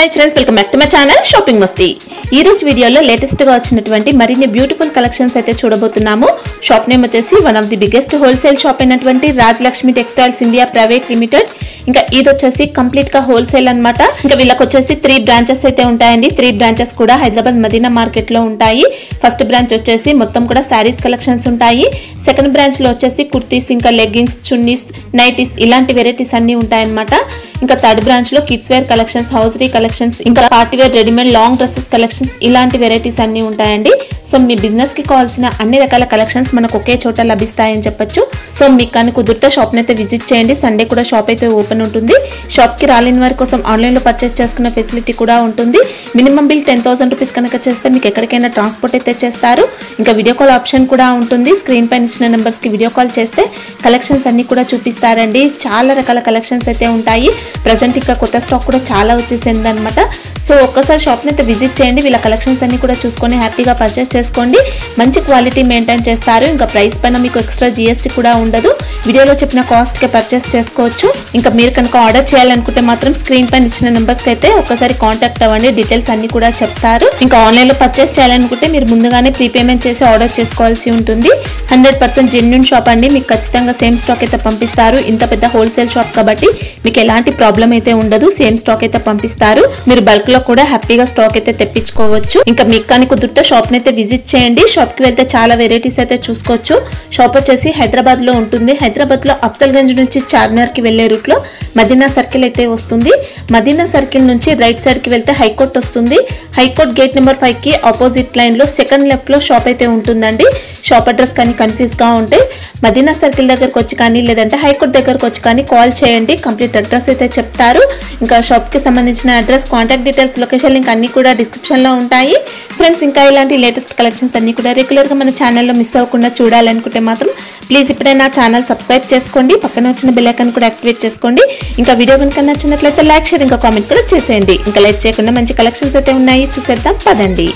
Hi friends welcome back to my channel shopping Masti ఈ రోజు వీడియోలో లేటెస్ట్ గా వచ్చినటువంటి మరిన్ని బ్యూటిఫుల్ కలెక్షన్స్ అయితే చూడబోతున్నాము షాప్ నేమ్ వచ్చేసి one of the biggest wholesale shop అయినటువంటి Rajalakshmi textiles India private limited ఇంకా ఇది వచ్చేసి కంప్లీట్ గా హోల్సేల్ అన్నమాట ఇంకా వీళ్ళకి వచ్చేసి త్రీ బ్రాంచెస్ అయితే ఉంటాయండి త్రీ బ్రాంచెస్ కూడా హైదరాబాద్ మదీనా మార్కెట్ లో ఉంటాయి ఫస్ట్ బ్రాంచ్ వచ్చేసి మొత్తం కూడా శారీస్ కలెక్షన్స్ ఉంటాయి సెకండ్ బ్రాంచ్ లో వచ్చేసి కుర్తీస్ ఇంకా లెగ్గింగ్స్ చున్నీస్ నైటీస్ ఇలాంటి వెరైటీస్ అన్ని ఉంటాయన్నమాట ఇంకా థర్డ్ బ్రాంచ్ లో kids wear collections hosiery collections ఇంకా party wear readymade long dresses collections ఇలాంటి వెరైటీస్ అన్ని ఉంటాయండి సో మీ బిజినెస్ కి కావాల్సిన అన్ని రకాల కలెక్షన్స్ మనకు ఒకే చోట లభిస్తాయని చెప్పొచ్చు సో మీకు కానీ కుదిరితే షాప్ అయితే విజిట్ చేయండి సండే కూడా షాప్ అయితే ఓపెన్ ఉంటుంది షాప్ కి రాలేని వారి కోసం ఆన్లైన్ లో పర్చేస్ చేసుకునే ఫెసిలిటీ కూడా ఉంటుంది minimum bill ten thousand rupees కనుక చేస్తే మీకు ఎక్కడికైనా ట్రాన్స్పోర్ట్ అయితే చేస్తారు ఇంకా వీడియో కాల్ ఆప్షన్ కూడా ఉంటుంది స్క్రీన్ పైన ఇచ్చిన నెంబర్స్ కి వీడియో కాల్ చేస్తే కలెక్షన్స్ అన్ని కూడా చూపిస్తారండి చాలా రకాల కలెక్షన్స్ అయితే ఉంటాయి ప్రజెంట్ ఇంకా కొత్త స్టాక్ కూడా చాలా వచ్చేసింది అనమాట సో ఒక్కసారి షాప్ని అయితే విజిట్ చేయండి వీళ్ళ కలెక్షన్స్ అన్ని కూడా చూసుకొని హ్యాపీగా పర్చేస్ చేసుకోండి మంచి క్వాలిటీ మెయింటైన్ చేస్తారు ఇంకా ప్రైస్ పైన మీకు ఎక్స్ట్రా జిఎస్టీ కూడా ఉండదు వీడియోలో చెప్పిన కాస్ట్కి పర్చేస్ చేసుకోవచ్చు ఇంకా మీరు కనుక ఆర్డర్ చేయాలనుకుంటే మాత్రం స్క్రీన్ పైన ఇచ్చిన నెంబర్స్కి అయితే ఒకసారి కాంటాక్ట్ అవ్వండి డీటెయిల్స్ అన్ని కూడా చెప్తారు ఇంకా ఆన్లైన్లో పర్చేస్ చేయాలనుకుంటే మీరు ముందుగానే ప్రీపేమెంట్ చేసి ఆర్డర్ చేసుకోవాల్సి ఉంటుంది హండ్రెడ్ పర్సెంట్ జెన్యున్ షాప్ అండి మీకు ఖచ్చితంగా సేమ్ స్టాక్ అయితే పంపిస్తారు ఇంత పెద్ద హోల్సేల్ షాప్ కాబట్టి మీకు ఎలాంటి ప్రాబ్లం అయితే ఉండదు సేమ్ స్టాక్ అయితే పంపిస్తారు మీరు బల్క్ లో కూడా హ్యాపీగా స్టాక్ అయితే తెప్పించుకోవచ్చు ఇంకా మీకు కానీ కుదిరితే షాప్ అయితే విజిట్ చేయండి షాప్ కి వెళ్తే చాలా వెరైటీస్ అయితే చూసుకోవచ్చు షాప్ వచ్చేసి హైదరాబాద్ లో ఉంటుంది హైదరాబాద్ లో అఫ్జల్ గంజ్ నుంచి చార్మినార్ కి వెళ్లే రూట్ లో మదీనా సర్కిల్ అయితే వస్తుంది మదీనా సర్కిల్ నుంచి రైట్ సైడ్ కి వెళ్తే హైకోర్ట్ వస్తుంది హైకోర్ట్ గేట్ నెంబర్ ఫైవ్ కి ఆపోజిట్ లైన్ లో సెకండ్ లెఫ్ట్ లో షాప్ అయితే ఉంటుందండి షాప్ అడ్రస్ కానీ కన్ఫ్యూజ్ గా ఉంటే మదీనా సర్కిల్ దగ్గరకు వచ్చి కానీ లేదంటే హైకోర్ట్ దగ్గరకు వచ్చి కానీ కాల్ చేయండి కంప్లీట్ అడ్రస్ అయితే చెప్తారు ఇంకా షాప్ కి సంబంధించిన address contact details location link అన్ని కూడా డిస్క్రిప్షన్ లో ఉంటాయి ఫ్రెండ్స్ ఇంకా ఇలాంటి లేటెస్ట్ కలెక్షన్స్ అన్ని కూడా రెగ్యులర్ గా మన ఛానల్లో మిస్ అవ్వకుండా చూడాలనుకుంటే మాత్రం ప్లీజ్ ఇప్పుడే నా ఛానల్ సబ్స్క్రైబ్ చేసుకోండి పక్కన వచ్చిన బెల్ ఐకాన్ కూడా యాక్టివేట్ చేసుకోండి ఇంకా వీడియో కనుక నచ్చినట్లయితే లైక్ షేర్ ఇంకా కామెంట్ కూడా చేసేయండి ఇంకా లైక్ చేయకుండా మంచి కలెక్షన్స్ అయితే ఉన్నాయి చూసేద్దాం పదండి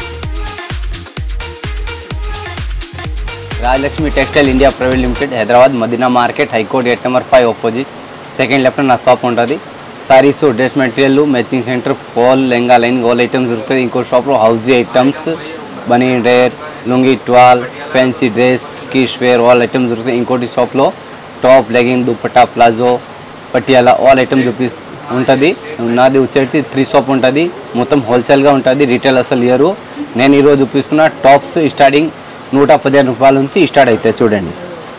Rajalakshmi textile India private limited Hyderabad Madina market high court gate number five opposite second left నా షాప్ ఉంటుంది sarees dress material matching centre fall lehenga line all items దొరుకుతుంది ఇంకో షాప్లో hosiery items banian drawer lungi towel fancy dress kids wear all items దొరుకుతాయి ఇంకోటి షాప్లో top legging dupatta palazzo Patiala all items చూపి ఉంటుంది నాది వచ్చేసి త్రీ షాప్ ఉంటుంది మొత్తం హోల్సేల్గా ఉంటుంది రీటైల్ అసలు ఇయరు నేను ఈరోజు చూపిస్తున్న టాప్స్ స్టార్టింగ్ నూట పదిహేను రూపాయల నుంచి స్టార్ట్ అవుతాయి చూడండి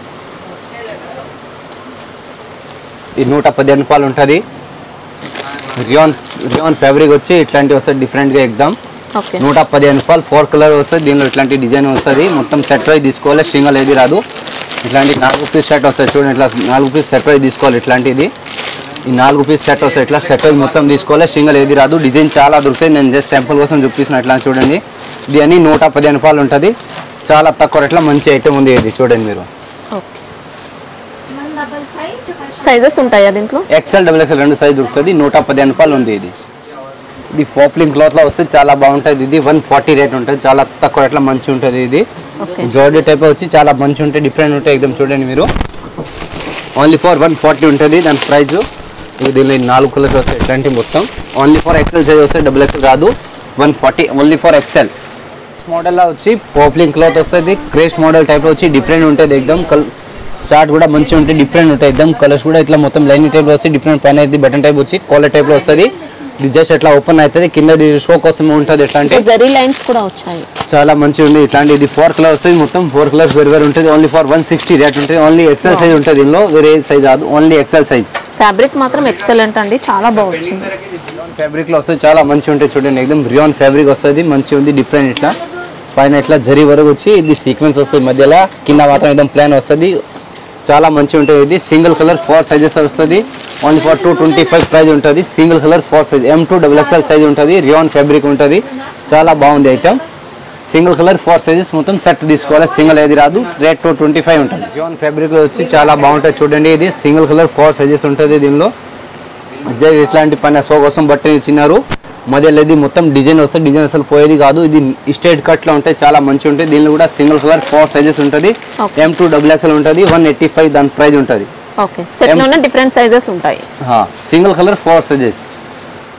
ఇది నూట పదిహేను రూపాయలు ఉంటుంది రియాన్ రియాన్ ఫ్యాబ్రిక్ వచ్చి ఇట్లాంటివి వస్తుంది డిఫరెంట్గా ఎగ్దాం ఓకే నూట పదిహేను రూపాయలు ఫోర్ కలర్ వస్తుంది దీనిలో ఇట్లాంటి డిజైన్ వస్తుంది మొత్తం సెట్ వైజ్ తీసుకోవాలి సింగల్ ఏది రాదు ఇట్లాంటి నాలుగు పీస్ సెట్ వస్తుంది చూడండి ఇట్లా నాలుగు పీస్ సెట్ వైజ్ తీసుకోవాలి ఇట్లాంటిది ఈ నాలుగు పీస్ సెట్ వస్తాయి ఇట్లా సెట్ వైజ్ మొత్తం తీసుకోవాలి సింగల్ ఏది రాదు డిజైన్ చాలా దొరుకుతాయి నేను జస్ట్ శాంపుల్ కోసం చూపిస్తున్నా ఇట్లా చూడండి ఇది అని నూట పదిహేను రూపాయలు ఉంటుంది చాలా తక్కువ రేట్లో మంచి ఐటమ్ ఉంది ఇది చూడండి మీరు సైజెస్ ఉంటాయా దీంట్లో ఎక్సెల్ డబుల్ ఎక్సెల్ రెండు సైజ్ దొరుకుతుంది నూట పదిహేను రూపాయలు ఉంది ఇది ఇది పోప్లింగ్ క్లాత్లో వస్తే చాలా బాగుంటుంది ఇది వన్ ఫార్టీ రేట్ ఉంటుంది చాలా తక్కువ రేట్లో మంచి ఉంటుంది ఇది ఓకే జోర్డీ టైప్ వచ్చి చాలా మంచి ఉంటాయి డిఫరెంట్ ఉంటాయి ఎగ్దమ్ చూడండి మీరు ఓన్లీ ఫర్ వన్ ఫార్టీ ఉంటుంది దాని ప్రైస్ దీనిలో ఈ నాలుగు కలర్స్ వస్తాయి ఇట్లాంటి మొత్తం ఓన్లీ ఫర్ ఎక్సెల్ సైజ్ వస్తాయి డబుల్ ఎక్సెల్ రాదు one forty only for XL మోడల్లో వచ్చి పోప్లింగ్ క్లాత్ వస్తుంది క్రేష్ మోడల్ టైప్ వచ్చి డిఫరెంట్ ఉంటుంది ఎగ్దమ్ కల్ చార్ట్ కూడా మంచిగా ఉంటాయి డిఫరెంట్ ఉంటాయి ఎగ్దమ్ కలర్స్ కూడా ఇట్లా మొత్తం లైన్ టైప్లో వస్తాయి డిఫరెంట్ పైన అయితే బటన్ టైప్ వచ్చి కాలర్ టైప్లో వస్తుంది ఇది జస్ట్ ఇట్లా ఓపెన్ అవుతుంది కింద షో కోసం ఉంటుంది ఇట్లాంటి జరీ లైన్స్ కూడా వచ్చాయి చాలా మంచిగా ఉంది ఇట్లాంటి ఇది ఫోర్ కలర్ వస్తుంది మొత్తం ఫోర్ కలర్స్ వేరు వేరు ఉంటుంది only for one sixty rate ఉంటుంది ఓన్లీ ఎక్సెల్ సైజ్ ఉంటుంది దీనిలో వేరే సైజ్ రాదు ఓన్లీ ఎక్సెల్ సైజ్ ఫ్యాబ్రిక్ మాత్రం ఎక్సలెంట్ అండి చాలా బాగుంది ఫ్యాబ్రిక్ లో వస్తుంది చాలా మంచిగా ఉంటుంది చూడండి ఎక్దమ్ రియాన్ ఫ్యాబ్రిక్ వస్తుంది మంచిగా ఉంది డిఫరెంట్ ఇట్లా పైన ఇట్లా జరీ వరకు వచ్చి ఇది సీక్వెన్స్ వస్తుంది మధ్యలో కింద మాత్రం ఎక్దమ్ ప్లాన్ వస్తుంది చాలా మంచిగా ఉంటుంది ఇది సింగిల్ కలర్ ఫోర్ సైజెస్ వస్తుంది only for two twenty five price ఉంటుంది single colour four size M to double XL size ఉంటుంది రియాన్ ఫ్యాబ్రిక్ ఉంటుంది చాలా బాగుంది item single colour four sizes మొత్తం సెట్ తీసుకోవాలి సింగిల్ ఏది రాదు రేట్ టూ ట్వంటీ ఫైవ్ ఉంటుంది రియాన్ ఫ్యాబ్రిక్ వచ్చి చాలా బాగుంటుంది చూడండి ఇది సింగిల్ కలర్ ఫోర్ సైజెస్ ఉంటుంది దీనిలో జై ఇట్లాంటి పైన షో కోసం బట్టలు ఇచ్చినారు మధ్యలో ఇది మొత్తం డిజైన్ వస్తుంది డిజైన్ అసలు పోయేది కాదు ఇది స్ట్రేట్ కట్ లో ఉంటాయి చాలా మంచి ఉంటాయి దీనిలో కూడా సింగిల్ కలర్ ఫోర్ సైజెస్ ఉంటుంది Okay. M to double XL ఉంటుంది వన్ ఎయిటీ ఫైవ్ దాని ప్రైస్ ఉంటుంది ఓకే సెట్ లోనే డిఫరెంట్ సైజెస్ ఉంటాయి సింగిల్ కలర్ ఫోర్ సైజెస్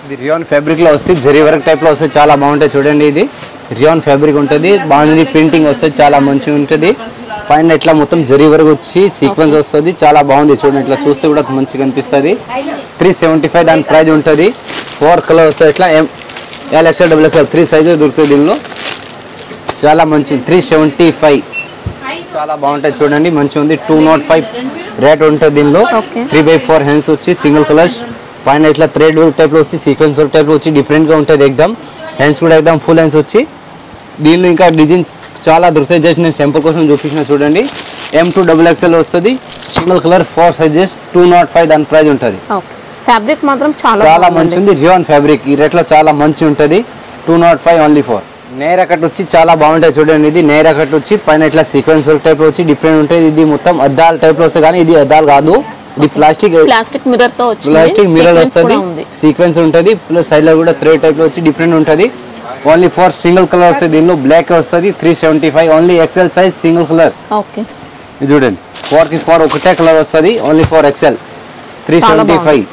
ఇది రియాన్ ఫ్యాబ్రిక్ లో వస్తుంది జరీ వర్క్ టైప్ లో వస్తే చాలా బాగుంటుంది చూడండి ఇది రియాన్ ఫ్యాబ్రిక్ ఉంటుంది బాగుంది ప్రింటింగ్ వస్తుంది చాలా మంచిగా ఉంటుంది పైన ఇట్లా మొత్తం జరీ వర్క్ వచ్చి సీక్వెన్స్ వస్తుంది చాలా బాగుంది చూడండి ఇట్లా చూస్తే కూడా మంచిగా అనిపిస్తుంది త్రీ సెవెంటీ ఫైవ్ దాని ప్రైస్ ఉంటుంది ఫోర్ కలర్ వస్తుంది ఇట్లా M L XL double XL three size దొరుకుతుంది దీనిలో చాలా మంచి త్రీ సెవెంటీ ఫైవ్ చాలా బాగుంటుంది చూడండి మంచిగా ఉంది టూ నాట్ ఫైవ్ రేట్ ఉంటుంది దీనిలో Okay. Three by four hands వచ్చి సింగిల్ కలర్స్ పైన ఇట్లా థ్రెడ్ వర్క్ టైప్లో వచ్చి సీక్వెన్స్ వర్క్ టైప్లో వచ్చి డిఫరెంట్గా ఉంటుంది ఎక్దమ్ హ్యాండ్స్ కూడా ఎక్దమ్ ఫుల్ హ్యాండ్స్ వచ్చి దీనిలో ఇంకా డిజైన్ చాలా దొరుకుతాయి జస్ట్ నేను సింపుల్ కోసం చూపించిన చూడండి ఎం టూ డబుల్ ఎక్స్ఎల్ వస్తుంది single colour four sizes two nought five దాని ప్రైస్ ఉంటుంది ఓకే ఫ్యాబ్రిక్ మాత్రం చాలా చాలా బాగుంది. మంచి ఉంది రియాన్ ఫ్యాబ్రిక్ ఈ రేట్లో చాలా మంచి ఉంటుంది two nought five only four నేరా కట్ వచ్చి చాలా బాగుంటాయి చూడండి ఇది నేరా కట్ వచ్చి పైన ఇట్లా సీక్వెన్స్ వర్క్ టైప్ వచ్చి డిఫరెంట్ ఉంటుంది ఇది మొత్తం అద్దాల టైప్ లో వస్తుంది కానీ ఇది అద్దాలు కాదు ఇది ప్లాస్టిక్ ప్లాస్టిక్ మిర్రర్ తో వచ్చింది ప్లాస్టిక్ మిర్రర్ Sequence వస్తుంది కూడా ఉంది సీక్వెన్స్ ఉంటుంది ప్లస్ సైడ్ లో కూడా థ్రెడ్ టైప్ లో వచ్చి డిఫరెంట్ ఉంటుంది ఓన్లీ ఫోర్ సింగిల్ కలర్ వస్తుంది దీనిలో బ్లాక్ వస్తుంది three seventy five only XL size single colour okay ఇది చూడండి ఫోర్ కి ఫోర్ ఒకటే కలర్ వస్తుంది ఓన్లీ ఫోర్ ఎక్సెల్ త్రీ చాలా సెవెంటీ ఫైవ్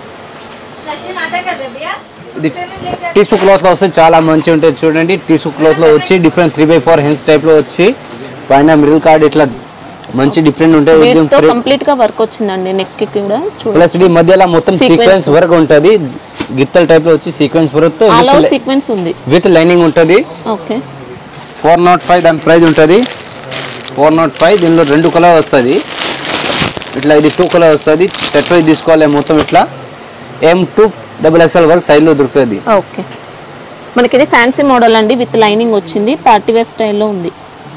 ఇది టిష్యూ క్లాత్ లో వస్తే చాలా మంచిగా ఉంటుంది చూడండి టిష్యూ క్లాత్ లో వచ్చి different three by four hands type లో వచ్చి పైన మిడిల్ కార్డ్ ఇట్లా మంచి డిఫరెంట్ ఉంటుంది బీడ్స్ తో కంప్లీట్ గా వర్క్ వచ్చిందండి నెక్ కి కూడా చూడండి ప్లస్ ఇది మధ్యలో మొత్తం Sequence. సీక్వెన్స్ వర్క్ ఉంటుంది గిత్తల టైప్ లో వచ్చి సీక్వెన్స్ వర్క్ తో ఆల్ ఓవర్ సీక్వెన్స్ ఉంది విత్ లైనింగ్ ఉంటుంది ఓకే ఫోర్ నాట్ ఫైవ్ దాని ప్రైస్ ఉంటుంది ఫోర్ నాట్ ఫైవ్ దీనిలో రెండు కలర్ వస్తుంది ఇట్లా ఇది టూ కలర్ వస్తుంది టెట్రో తీసుకోవాలి మొత్తం ఇట్లా M to double XL work సైడ్లో దొరుకుతుంది ఓకే మనకి ఇది ఫ్యాన్సీ మోడల్ అండి విత్ లైనింగ్ వచ్చింది పార్టీ వేర్ స్టైల్లో ఉంది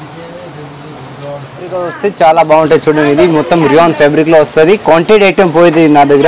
ఫ్యాబ్రిక్ వస్తే చాలా బాగుంటుంది చూడండి ఇది మొత్తం రియాన్ ఫ్యాబ్రిక్ లో వస్తుంది క్వాంటిటీ ఐటమ్ పోయింది నా దగ్గర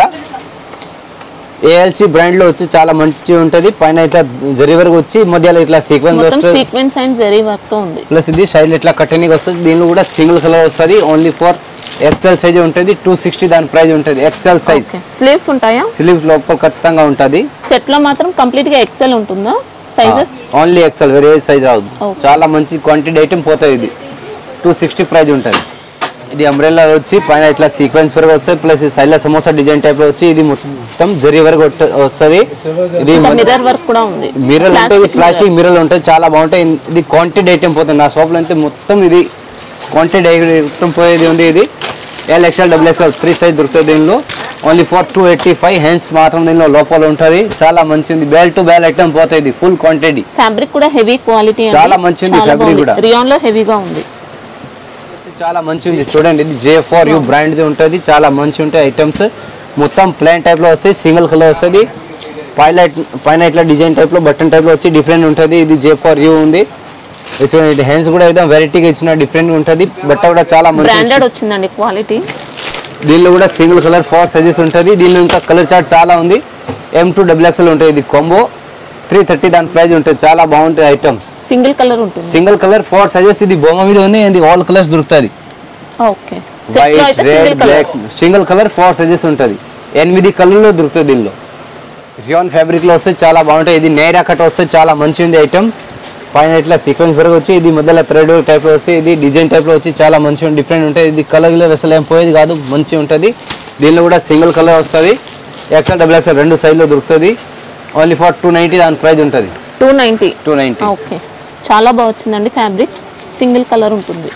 ఏఎల్సి బ్రాండ్ లో వచ్చి చాలా మంచిగా ఉంటుంది పైన ఇట్లా జరి వరకు వచ్చి మధ్యలో ఇట్లా సీక్వెన్స్ మొత్తం వస్తుంది సీక్వెన్స్ అండ్ జరీ వర్క్ తో ఉంది ప్లస్ ఇది సైడ్ ఇట్లా కట్టనికి వస్తుంది దీనిలో కూడా సింగిల్ కలర్ వస్తుంది ఓన్లీ ఫర్ ఎక్సెల్ సైజ్ ఉంటుంది టూ సిక్స్టీ దాని ప్రైస్ ఉంటుంది ఎక్సెల్ సైజ్ ఓకే స్లీవ్స్ ఉంటాయా స్లీవ్స్ లోపల ఖచ్చితంగా ఉంటుంది సెట్ లో మాత్రం కంప్లీట్ గా ఎక్సెల్ ఉంటుందా సైజెస్ ఓన్లీ ఎక్సెల్ వేరే సైజ్ రాదు Okay. చాలా మంచి క్వాంటిటీ ఐటమ్ పోతుంది ఇది టూ సిక్స్టీ ప్రైస్ ఉంటుంది ఇది అంబ్రెల్లా వచ్చి పైన ఇట్లా సీక్వెన్స్ వరకు వస్తుంది ప్లస్ సైడ్లో సమోసా డిజైన్ టైప్ లో వచ్చి ఇది మొత్తం జరీ వరకు వట్ట- వస్తుంది ఇది మిర్రర్ వర్క్ కూడా ఉంది మిర్రల్ ఉంటుంది Plastic ప్లాస్టిక్ మిర్రల్ ఉంటుంది చాలా బాగుంటాయి ఇది క్వాంటిటీ ఐటమ్ పోతుంది నా షాప్లో అయితే మొత్తం ఇది క్వాంటిటీ ఐటమ్ పోయేది ఉంది ఇది L XL double XL three size దొరుకుతుంది దీనిలో only for two eighty five hands మాత్రం దీనిలో లోపల ఉంటుంది చాలా మంచిది బేల్ టు బేల్ ఐటమ్ పోతుంది ఫుల్ క్వాంటిటీ ఫ్యాబ్రిక్ కూడా హెవీ క్వాలిటీ చాలా మంచిది fabric కూడా. రియాన్ లో హెవీగా ఉంది చాలా మంచి ఉంది చూడండి ఇది జే ఫోర్ యూ బ్రాండ్ది ఉంటుంది చాలా మంచి ఉంటాయి ఐటమ్స్ మొత్తం ప్లైన్ టైప్లో వస్తాయి సింగిల్ కలర్ వస్తుంది పైలట్ పైన ఇట్లా డిజైన్ టైప్లో బటన్ టైప్లో వచ్చి డిఫరెంట్ ఉంటుంది ఇది జే ఫోర్ యూ ఉంది ఇది చూడండి ఇది హ్యాండ్స్ కూడా ఏదో వెరైటీగా ఇచ్చిన డిఫరెంట్ ఉంటుంది బట్ట కూడా చాలా మంచి బ్రాండెడ్ వచ్చిందండి క్వాలిటీ దీనిలో కూడా సింగిల్ కలర్ ఫోర్ సైజెస్ ఉంటుంది దీనిలో ఇంకా కలర్ చార్ట్ చాలా ఉంది ఎం టూ డబుల్ ఎక్స్ఎల్ ఉంటుంది ఇది కొంబో త్రీ థర్టీ దాని ప్రైస్ ఉంటుంది చాలా బాగుంటాయి ఐటమ్స్ సింగిల్ కలర్ ఉంటుంది సింగిల్ కలర్ ఫోర్ సైజెస్ ఇది బొమ్మ మీద ఉంది ఇది ఆల్ కలర్స్ దొరుకుతుంది ఓకే సెట్ లో వైట్ అయితే red single colour black single colour four sizes ఉంటుంది ఎనిమిది కలర్లో దొరుకుతుంది దీనిలో రియాన్ ఫ్యాబ్రిక్లో వస్తే చాలా బాగుంటాయి ఇది నేరా కట్ వస్తే చాలా మంచి ఉంది ఐటమ్ పైన ఇట్లా సీక్వెన్స్ వరకు వచ్చి ఇది మధ్యలో థ్రెడ్ టైప్లో వస్తే ఇది డిజైన్ టైప్లో వచ్చి చాలా మంచిగా డిఫరెంట్ ఉంటుంది ఇది కలర్ గిలర్ అసలు ఏం పోయేది కాదు మంచిగా ఉంటుంది దీనిలో కూడా సింగిల్ కలర్ వస్తుంది ఎక్సెల్ డబుల్ ఎక్సెల్ రెండు సైజులో దొరుకుతుంది ఓన్లీ ఫర్ టూ నైంటీ దాని ప్రైస్ ఉంటుంది two ninety two ninety okay చాలా బాగా వచ్చిందండి ఫ్యాబ్రిక్ సింగిల్ కలర్ ఉంటుంది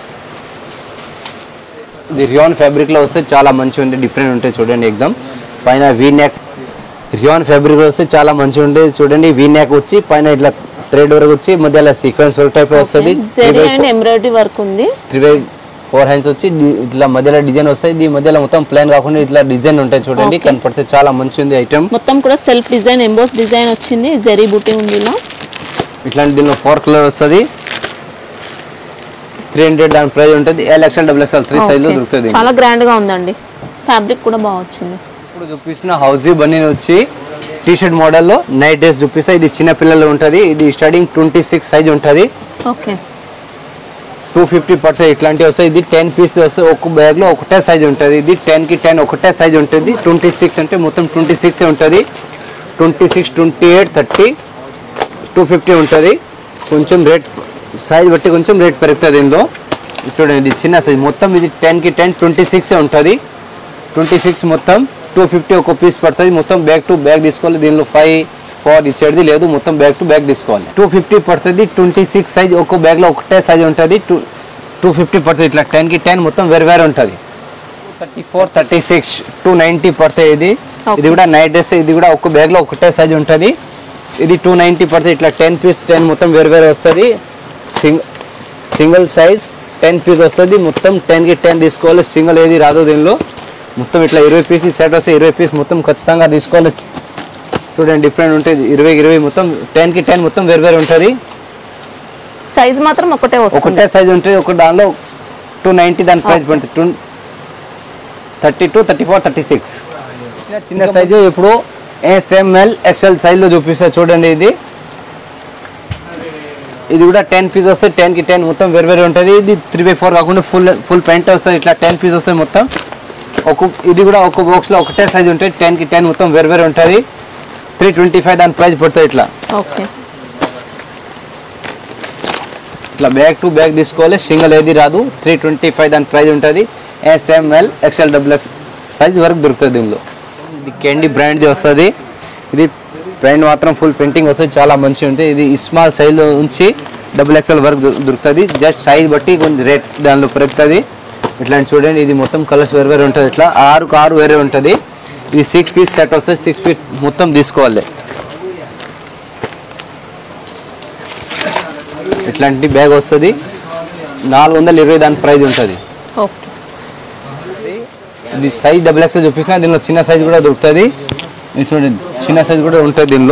ఇది రియాన్ ఫ్యాబ్రిక్ లో వస్తే చాలా మంచిగా ఉంటుంది డిఫరెంట్ ఉంటాయి చూడండి ఎగ్దమ్ పైన వీ నెక్ రియాన్ ఫ్యాబ్రిక్ లో వస్తే చాలా మంచిగా ఉంటుంది చూడండి వీ నెక్ వచ్చి పైన ఇట్లా థ్రెడ్ వరకు వచ్చి మధ్యలో సీక్వెన్స్ వర్క్ టైప్ లో వస్తుంది జరీ అండ్ ఎంబ్రాయిడరీ వర్క్ ఉంది త్రీ బై ఫోర్ హ్యాండ్స్ వచ్చి డి- ఇట్లా మధ్యలో డిజైన్ వస్తాయి ఇది మధ్యలో మొత్తం ప్లాన్ కాకుండా ఇట్లా డిజైన్ ఉంటాయి చూడండి Okay. కనపడితే చాలా మంచి ఉంది ఐటమ్ మొత్తం కూడా సెల్ఫ్ డిజైన్ ఎంబోస్ డిజైన్ వచ్చింది జరీ బూటీ ఉంది ఇలా ఇట్లాంటి దీనిలో ఫోర్ కలర్ వస్తుంది త్రీ హండ్రెడ్ దాని ప్రైస్ ఉంటుంది L XL double XL three size లో Okay. దొరుకుతుంది చాలా గ్రాండ్ గా ఉందండి ఫ్యాబ్రిక్ కూడా బాగా వచ్చింది ఇప్పుడు చూపిస్తున్న హౌజీ బన్నీ వచ్చి టీ షర్ట్ మోడల్లో నైట్ డ్రెస్ చూపిస్తా ఇది చిన్న పిల్లలు ఉంటుంది ఇది స్టార్టింగ్ ట్వంటీ సిక్స్ సైజ్ ఉంటుంది ఓకే టూ ఫిఫ్టీ పడుతుంది ఇట్లాంటివి వస్తాయి ఇది టెన్ పీస్ వస్తాయి ఒక్క బ్యాగ్లో ఒకటే సైజ్ ఉంటుంది ఇది టెన్కి టెన్ ఒకటే సైజ్ ఉంటుంది ట్వంటీ సిక్స్ అంటే మొత్తం ట్వంటీ సిక్స్ ఉంటుంది twenty six twenty eight thirty two fifty ఉంటుంది కొంచెం రేట్ సైజ్ బట్టి కొంచెం రేట్ పెరుగుతుంది దీనిలో ఇది చూడండి ఇది చిన్న సైజ్ మొత్తం ఇది టెన్కి టెన్ ట్వంటీ సిక్స్ ఉంటుంది ట్వంటీ సిక్స్ మొత్తం టూ ఫిఫ్టీ ఒక పీస్ పడుతుంది మొత్తం బ్యాగ్ టు బ్యాగ్ తీసుకోవాలి దీనిలో ఫైవ్ ఫోర్ ఇచ్చేది లేదు మొత్తం బ్యాగ్ టు బ్యాగ్ తీసుకోవాలి టూ ఫిఫ్టీ పడుతుంది ట్వంటీ సిక్స్ సైజ్ ఒక్కో బ్యాగ్లో ఒకటే సైజ్ ఉంటుంది టూ టూ ఫిఫ్టీ పడుతుంది ఇట్లా టెన్కి టెన్ మొత్తం వేరు వేరే ఉంటుంది thirty four thirty six two ninety పడుతుంది ఇది ఇది కూడా నైట్ డ్రెస్ ఇది కూడా ఒక్క బ్యాగ్లో ఒకటే సైజ్ ఉంటుంది ఇది టూ నైంటీ పడుతుంది ఇట్లా టెన్ పీస్ టెన్ మొత్తం వేరు వేరే వస్తుంది sing single size ten piece వస్తుంది మొత్తం టెన్కి టెన్ తీసుకోవాలి సింగిల్ ఏది రాదు దీనిలో మొత్తం ఇట్లా ఇరవై పీస్ సెట్ వస్తే ఇరవై పీస్ మొత్తం ఖచ్చితంగా తీసుకోవాలి చూడండి డిఫరెంట్ ఉంటుంది ఇరవై ఇరవై మొత్తం టెన్కి టెన్ మొత్తం వేరు వేరు ఉంటుంది సైజ్ మాత్రం ఒకటే వస్తుంది ఒకటే సైజ్ ఉంటుంది ఒక దానిలో టూ నైంటీ దాని ప్రైస్ పడుతుంది two thirty two thirty four thirty six చిన్న సైజు ఇప్పుడు ఎస్ఎంఎల్ ఎక్స్ఎల్ సైజ్లో చూపిస్తా చూడండి ఇది ఇది కూడా టెన్ పీస్ వస్తే టెన్కి టెన్ మొత్తం వేరు వేరు ఉంటుంది ఇది త్రీ బై ఫోర్ కాకుండా ఫుల్ ఫుల్ పెయింట్ వస్తుంది ఇట్లా టెన్ పీస్ వస్తాయి మొత్తం ఒక ఇది కూడా ఒక బాక్స్లో ఒకటే సైజ్ ఉంటుంది టెన్కి టెన్ మొత్తం వేరు వేరు ఉంటుంది త్రీ ట్వంటీ ఫైవ్ దాని ప్రైస్ పడుతుంది ఇట్లా ఓకే ఇట్లా బ్యాగ్ టు బ్యాగ్ తీసుకోవాలి సింగిల్ ఏది రాదు త్రీ ట్వంటీ ఫైవ్ దాని ప్రైస్ ఉంటుంది S M L XL double X size వరకు దొరుకుతుంది దీనిలో ఇది క్యాండీ బ్రాండ్ది వస్తుంది ఇది బ్రాండ్ మాత్రం ఫుల్ ప్రింటింగ్ వస్తుంది చాలా మంచిగా ఉంటుంది ఇది స్మాల్ సైజ్లో ఉంచి డబుల్ ఎక్స్ఎల్ వరకు దొరు- దొరుకుతుంది జస్ట్ సైజ్ బట్టి కొంచెం రేట్ దానిలో పెరుగుతుంది ఇట్లాంటి చూడండి ఇది మొత్తం కలర్స్ వేరు వేరే ఉంటుంది ఇట్లా ఆరుకు ఆరు వేరే ఉంటుంది ఇది సిక్స్ పీస్ సెట్ వస్తుంది సిక్స్ పీస్ మొత్తం తీసుకోవాలి ఇట్లాంటి బ్యాగ్ వస్తుంది నాలుగు వందల ఇరవై దాని ప్రైస్ ఉంటుంది ఓకే ఇది సైజ్ డబుల్ ఎక్స్ చూపించిన దీనిలో చిన్న సైజ్ కూడా దొరుకుతుంది ఇది చూడండి చిన్న సైజ్ కూడా ఉంటుంది దీనిలో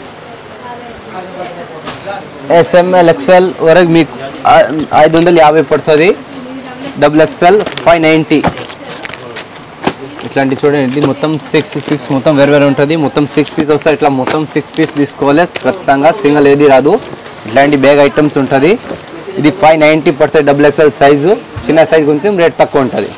ఎస్ఎంఎల్ ఎక్స్ఎల్ వరకు మీకు ఆ- ఐదు వందల యాభై పడుతుంది డబుల్ ఎక్స్ఎల్ ఫైవ్ నైంటీ ఇట్లాంటి చూడండి ఇది మొత్తం సిక్స్ సిక్స్ మొత్తం వేరు వేరు ఉంటుంది మొత్తం సిక్స్ పీస్ వస్తాయి ఇట్లా మొత్తం సిక్స్ పీస్ తీసుకోవాలి ఖచ్చితంగా సింగిల్ ఏది రాదు ఇట్లాంటి బ్యాగ్ ఐటమ్స్ ఉంటుంది ఇది ఫైవ్ నైంటీ పడుతుంది డబుల్ ఎక్స్ఎల్ సైజు చిన్న సైజ్ కొంచెం రేట్ తక్కువ ఉంటుంది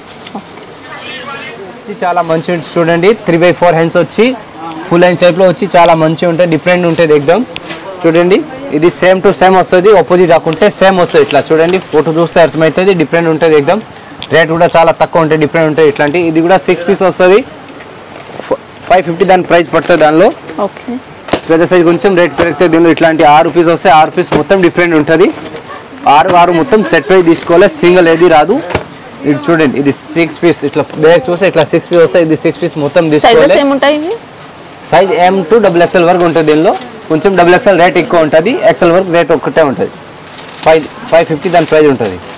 వచ్చి చాలా మంచి ఉంటుంది చూడండి త్రీ బై ఫోర్ హ్యాండ్స్ వచ్చి ఫుల్ హ్యాండ్ టైప్లో వచ్చి చాలా మంచిగా ఉంటుంది డిఫరెంట్ ఉంటుంది ఎగ్దమ్ చూడండి ఇది సేమ్ టు సేమ్ వస్తుంది ఆపోజిట్ రాకుంటే సేమ్ వస్తుంది ఇట్లా చూడండి ఫోటో చూస్తే అర్థమవుతుంది డిఫరెంట్ ఉంటుంది ఎగ్దమ్ రేట్ కూడా చాలా తక్కువ ఉంటుంది డిఫరెంట్ ఉంటుంది ఇట్లాంటి ఇది కూడా సిక్స్ పీస్ వస్తుంది ఫైవ్ ఫిఫ్టీ దాని ప్రైస్ పడుతుంది దానిలో ఓకే పెద్ద సైజ్ కొంచెం రేట్ పెరుగుతుంది దీనిలో ఇట్లాంటి ఆరు పీస్ వస్తే ఆరు పీస్ మొత్తం డిఫరెంట్ ఉంటుంది ఆరు ఆరు మొత్తం సెట్ వైజ్ తీసుకోవాలి సింగిల్ ఏది రాదు ఇది చూడండి ఇది సిక్స్ పీస్ ఇట్లా బ్యాగ్ చూస్తే ఇట్లా సిక్స్ పీస్ వస్తాయి ఇది సిక్స్ పీస్ మొత్తం సైజెస్ తీసుకోవాలి ఏముంటాయి ఇవి size M to double XL వరకు ఉంటుంది దీనిలో కొంచెం డబుల్ ఎక్స్ఎల్ రేట్ ఎక్కువ ఉంటుంది ఎక్స్ఎల్ వరకు రేట్ ఒక్కటే ఉంటుంది ఫైవ్ ఫైవ్ ఫిఫ్టీ దాని ప్రైస్ ఉంటుంది